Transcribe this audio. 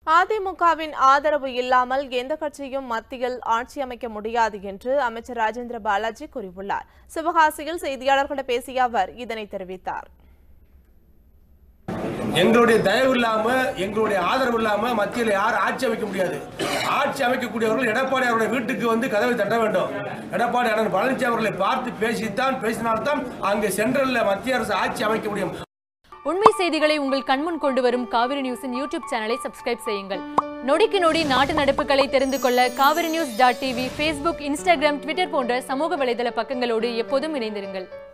அதிமுகவின் ஆதரவு இல்லாமல் எந்த கட்சியும் மத்தியில் ஆட்சி அமைக்க முடியாது என்று அமைச்சர் ராஜேந்திர பாலாஜி கூறியுள்ளார் சிவகாசியில் செய்தியாளர்களிடம் பேசிய அவர் இதனை தெரிவித்தார் எங்களுடைய தயவு இல்லாம எங்களுடைய ஆதரவு இல்லாம மத்தியில் யார் ஆட்சி அமைக்க முடியாது ஆட்சி அமைக்கக்கூடியவர்கள் எடப்பாடி அவருடைய வீட்டுக்கு வந்து கதவை தட்ட வேண்டும் எடப்பாடி அண்ணன் பழனிசாமி அவர்களை பார்த்து பேசித்தான் பேசினால்தான் அங்கு சென்ட்ரல்ல மத்திய அரசு ஆட்சி அமைக்க முடியும் உண்மை செய்திகளை உங்கள் கண்முன் கொண்டு வரும் காவிரி நியூஸின் யூடியூப் சேனலை சப்ஸ்கிரைப் செய்யுங்கள் நொடிக்கு நொடி நாட்டு நடப்புகளை தெரிந்து கொள்ள Kaveri news dot TV Facebook Instagram Twitter போன்ற சமூக வலைதள பக்கங்களோடு எப்போதும் இணைந்திருங்கள்